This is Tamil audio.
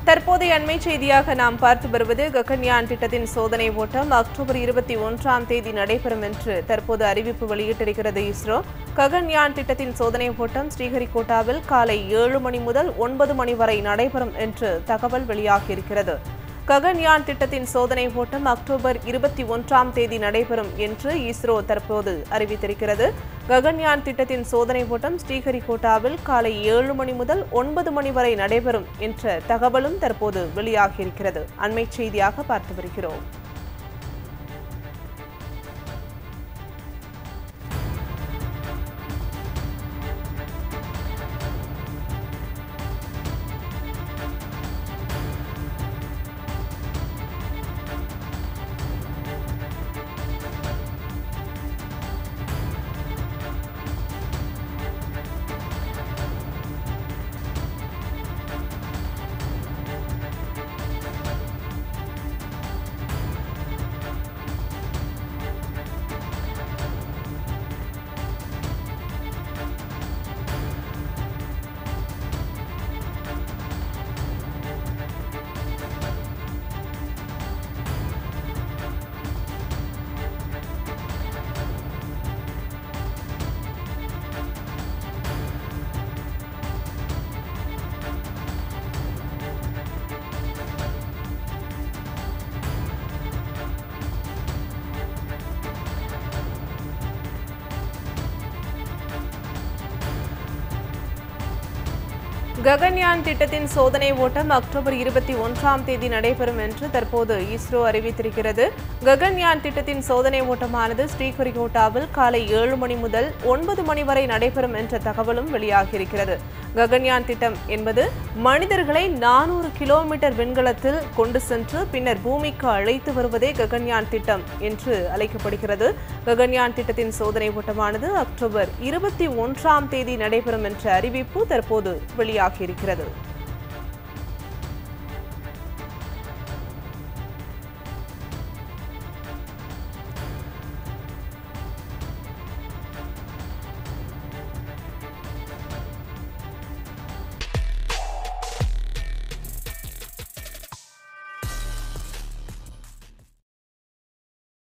தற்போதைய அண்மை செய்தியாக நாம் பார்த்து வருவது ககன்யான் திட்டத்தின் சோதனை ஓட்டம் அக்டோபர் இருபத்தி ஒன்றாம் தேதி நடைபெறும் என்று தற்போது அறிவிப்பு வெளியிட்டிருக்கிறது இஸ்ரோ ககன்யான் திட்டத்தின் சோதனை ஓட்டம் ஸ்ரீஹரிகோட்டாவில் காலை ஏழு மணி முதல் ஒன்பது மணி வரை நடைபெறும் என்று தகவல் வெளியாகியிருக்கிறது ககன்யான் திட்டத்தின் சோதனை ஓட்டம் அக்டோபர் இருபத்தி ஒன்றாம் தேதி நடைபெறும் என்று இஸ்ரோ தற்போது அறிவித்திருக்கிறது ககன்யான் திட்டத்தின் சோதனை ஓட்டம் ஸ்ரீஹரிகோட்டாவில் காலை ஏழு மணி முதல் ஒன்பது மணி வரை நடைபெறும் என்ற தகவலும் தற்போது வெளியாகியிருக்கிறது அண்மை செய்தியாக பார்த்து வருகிறோம் ககன்யான் திட்டத்தின் சோதனை ஓட்டம் அக்டோபர் இருபத்தி ஒன்றாம் தேதி நடைபெறும் என்று தற்போது இஸ்ரோ அறிவித்திருக்கிறது ககன்யான் திட்டத்தின் சோதனை ஓட்டமானது ஸ்ரீஹரிகோட்டாவில் காலை ஏழு மணி முதல் ஒன்பது மணி வரை நடைபெறும் என்ற தகவலும் வெளியாகியிருக்கிறது ககன்யான் திட்டம் என்பது மனிதர்களை நானூறு கிலோமீட்டர் விண்கலத்தில் கொண்டு சென்று பின்னர் பூமிக்கு அழைத்து வருவதே ககன்யான் திட்டம் என்று அழைக்கப்படுகிறது ககன்யான் திட்டத்தின் சோதனை ஓட்டமானது அக்டோபர் இருபத்தி ஒன்றாம் தேதி நடைபெறும் என்ற அறிவிப்பு தற்போது வெளியாகியிருக்கிறது